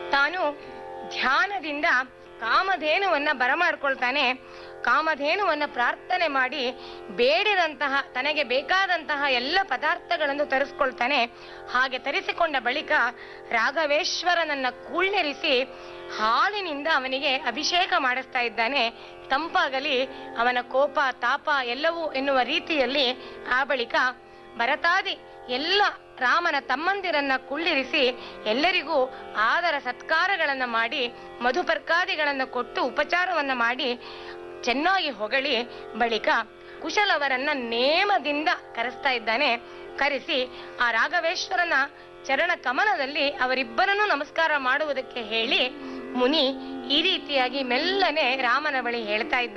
ತಾನು ಧ್ಯಾನದಿಂದ ಕಾಮಧೇನುವನ್ನ ಬರಮಾಡ್ಕೊಳ್ತಾನೆ ಕಾಮಧೇನುವನ್ನ ಪ್ರಾರ್ಥನೆ ಮಾಡಿ ಬೇಡಿದಂತಹ ತನಗೆ ಬೇಕಾದಂತಹ ಎಲ್ಲ ಪದಾರ್ಥಗಳನ್ನು ತರಿಸ್ಕೊಳ್ತಾನೆ ಹಾಗೆ ತರಿಸಿಕೊಂಡ ಬಳಿಕ ರಾಘವೇಶ್ವರನನ್ನ ಕುಳ್ಳೆರಿಸಿ ಹಾಲಿನಿಂದ ಅವನಿಗೆ ಅಭಿಷೇಕ ಮಾಡಿಸ್ತಾ ಇದ್ದಾನೆ ತಂಪಾಗಲಿ ಅವನ ಕೋಪ ತಾಪ ಎಲ್ಲವೂ ಎನ್ನುವ ರೀತಿಯಲ್ಲಿ ಆ ಬಳಿಕ ಭರತಾದಿ ಎಲ್ಲ ರಾಮನ ತಮ್ಮಂದಿರನ್ನ ಕುಳ್ಳಿರಿಸಿ ಎಲ್ಲರಿಗೂ ಆದರ ಸತ್ಕಾರಗಳನ್ನ ಮಾಡಿ ಮಧುಪರ್ಕಾದಿಗಳನ್ನ ಕೊಟ್ಟು ಉಪಚಾರವನ್ನ ಮಾಡಿ ಚೆನ್ನಾಗಿ ಹೊಗಳಿ ಬಳಿಕ ಕುಶಲವರನ್ನ ನೇಮದಿಂದ ಕರೆಸ್ತಾ ಇದ್ದಾನೆ ಕರೆಸಿ ಆ ರಾಘವೇಶ್ವರನ ಚರಣ ಕಮಲದಲ್ಲಿ ಅವರಿಬ್ಬರನ್ನು ನಮಸ್ಕಾರ ಮಾಡುವುದಕ್ಕೆ ಹೇಳಿ ಮುನಿ ಈ ರೀತಿಯಾಗಿ ಮೆಲ್ಲನೆ ರಾಮನ ಬಳಿ ಹೇಳ್ತಾ ಇದ್ದಾನೆ